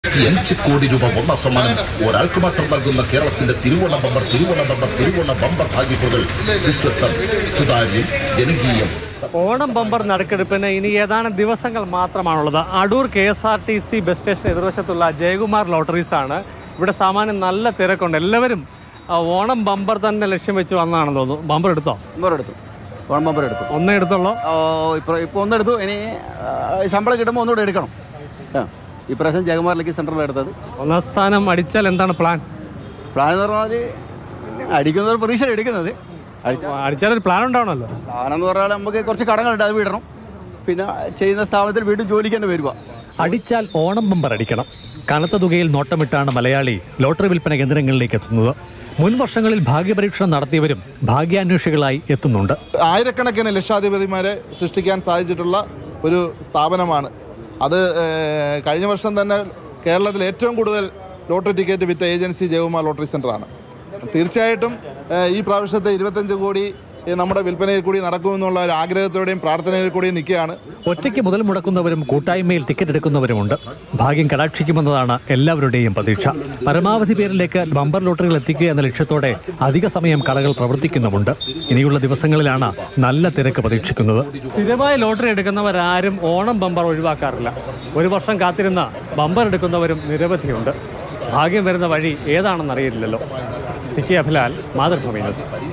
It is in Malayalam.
അഞ്ച് കോടി രൂപ ഒന്നാം സമ്മാനം ഒരാൾക്ക് മാത്രം നൽകുന്ന കേരളത്തിന്റെ തിരുവോണ bumper Thiruvona bumper Thiruvona bumper ഭാഗ്യപ്പുകൾ വിശ്വസ്തം സുതാര്യം ജനകീയം ഓണം ബമ്പർ നറുക്കെടുപ്പിന് ഇനി ഏതാനും ദിവസങ്ങൾ മാത്രമാണുള്ളത് Adoor K S R T C bus station എതിർവശത്തുള്ള ജയകുമാർ ലോട്ടറീസ് ആണ് ഇവിടെ സാമാന്യം നല്ല തിരക്കുണ്ട് എല്ലാവരും ആ, ഓണം ബമ്പർ തന്നെ ലക്ഷ്യം വെച്ച് വന്നതാണെന്ന് തോന്നുന്നു ബമ്പർ എടുത്തോ ബമ്പർ എടുത്തു ഓൺ ബമ്പർ എടുത്തു ഒന്നേ എടുത്തുള്ളൂ ഓ ഇപ്പോൾ ഇപ്പോൾ ഒന്നെടുത്തു ഇനി ആ, ശമ്പളം കിട്ടുമ്പോൾ ഒന്നുകൂടെ എടുക്കണം ആ ഈ പ്രാവശ്യം ജഗമാറിലേക്ക് സെൻട്രൽ എടുത്തത് ഒന്നാം സ്ഥാനം അടിച്ചാൽ എന്താണ് പ്ലാൻ പ്ലാൻ എന്ന് പറഞ്ഞാൽ അടിക്കുന്നവർ പ്രതീക്ഷ എടുക്കുന്നത് അടിച്ച അടിച്ചാൽ ഒരു പ്ലാൻ ഉണ്ടാവണമല്ലോ പ്ലാൻ എന്ന് പറഞ്ഞാൽ നമുക്ക് കുറച്ച് കടങ്ങളുണ്ട് അത് വിടണം പിന്നെ ചെയ്യുന്ന സ്ഥാപനത്തിൽ വീണ്ടും ജോലിക്ക് തന്നെ വരുക അടിച്ചാൽ ഓണം ബമ്പർ അടിക്കണം കനത്ത തുകയിൽ നോട്ടമിട്ടാണ് മലയാളി ലോട്ടറി വിൽപ്പന കേന്ദ്രങ്ങളിലേക്ക് എത്തുന്നത് മുൻ വർഷങ്ങളിൽ ഭാഗ്യപരീക്ഷണം നടത്തിയവരും ഭാഗ്യാന്വേഷികളായി എത്തുന്നുണ്ട് ആയിരക്കണക്കിന് ലക്ഷാധിപതിമാരെ സൃഷ്ടിക്കാൻ സാധിച്ചിട്ടുള്ള ഒരു സ്ഥാപനമാണ് അത് ഏഹ്, കഴിഞ്ഞ വർഷം തന്നെ കേരളത്തിൽ ഏറ്റവും കൂടുതൽ ലോട്ടറി ടിക്കറ്റ് വിറ്റ ഏജൻസി ജയകുമാർ ലോട്ടറി സെൻ്ററാണ് തീർച്ചയായിട്ടും ഏഹ്, ഈ പ്രാവശ്യത്തെ ഇരുപത്തഞ്ച് കോടി ഏഹ്, നമ്മുടെ വിൽപ്പനയിൽ കൂടി നടക്കുമെന്നുള്ള ഒരു ആഗ്രഹത്തോടെയും പ്രാർത്ഥനയിൽ കൂടിയും നിൽക്കുകയാണ് ഒറ്റയ്ക്ക് മുതൽ മുടക്കുന്നവരും കൂട്ടായ്മയിൽ ടിക്കറ്റ് എടുക്കുന്നവരുമുണ്ട് ഭാഗ്യം കടാക്ഷിക്കുമെന്നതാണ് എല്ലാവരുടെയും പ്രതീക്ഷ പരമാവധി പേരിലേക്ക് ബമ്പർ ലോട്ടറികൾ എത്തിക്കുക എന്ന ലക്ഷ്യത്തോടെ അധിക സമയം കടകൾ പ്രവർത്തിക്കുന്നുമുണ്ട് ഇനിയുള്ള ദിവസങ്ങളിലാണ് നല്ല തിരക്ക് പ്രതീക്ഷിക്കുന്നത് സ്ഥിരമായി ലോട്ടറി എടുക്കുന്നവരാരും ഓണം ബമ്പർ ഒഴിവാക്കാറില്ല ഒരു വർഷം കാത്തിരുന്ന ബമ്പർ എടുക്കുന്നവരും നിരവധിയുണ്ട് ഭാഗ്യം വരുന്ന വഴി ഏതാണെന്ന് അറിയില്ലല്ലോ സിക്കി അഭിലാൽ മാതൃഭൂമി ന്യൂസ്